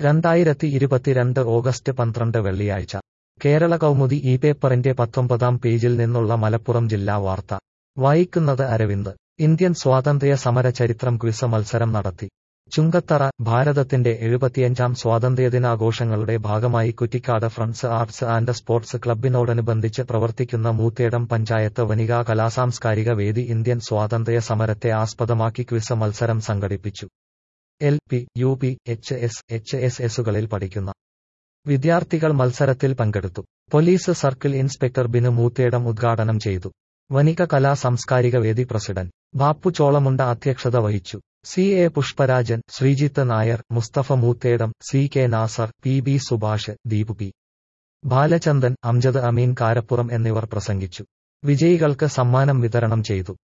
രണ്ടായിരത്തി ഇരുപത്തിരണ്ട് ഓഗസ്റ്റ് പന്ത്രണ്ട് വെള്ളിയാഴ്ച കേരള കൗമുദി ഈ പേപ്പറിന്റെ പത്തൊമ്പതാം പേജിൽ നിന്നുള്ള മലപ്പുറം ജില്ലാ വാർത്ത വായിക്കുന്നത് അരവിന്ദ് ഇന്ത്യൻ സ്വാതന്ത്ര്യ സമര ചരിത്രം ക്വിസ് മത്സരം നടത്തി ചുങ്കത്തറ ഭാരതത്തിന്റെ എഴുപത്തിയഞ്ചാം സ്വാതന്ത്ര്യദിനാഘോഷങ്ങളുടെ ഭാഗമായി Kuttikkad friends arts and sports ക്ലബിനോടനുബന്ധിച്ച് പ്രവർത്തിക്കുന്ന മൂത്തേടം പഞ്ചായത്ത് വനികാ കലാസാംസ്കാരിക വേദി ഇന്ത്യൻ സ്വാതന്ത്ര്യ സമരത്തെ ആസ്പദമാക്കി ക്വിസ് മത്സരം സംഘടിപ്പിച്ചു L P U P H S H S എസുകളിൽ പഠിക്കുന്ന വിദ്യാർത്ഥികൾ മത്സരത്തിൽ പങ്കെടുത്തു police circle inspector Binu Moothedam ഉദ്ഘാടനം ചെയ്തു വനിക കലാ സാംസ്കാരിക വേദി പ്രസിഡന്റ് ബാപ്പു ചോളമുണ്ട അധ്യക്ഷത വഹിച്ചു C A Pushparajan Sreejith Nair Musthafa Moothedam C K Nasar P B Subhash Deepu P Balachandan Amjad Ameen Karappuram എന്നിവർ പ്രസംഗിച്ചു വിജയികൾക്ക് സമ്മാനം വിതരണം ചെയ്തു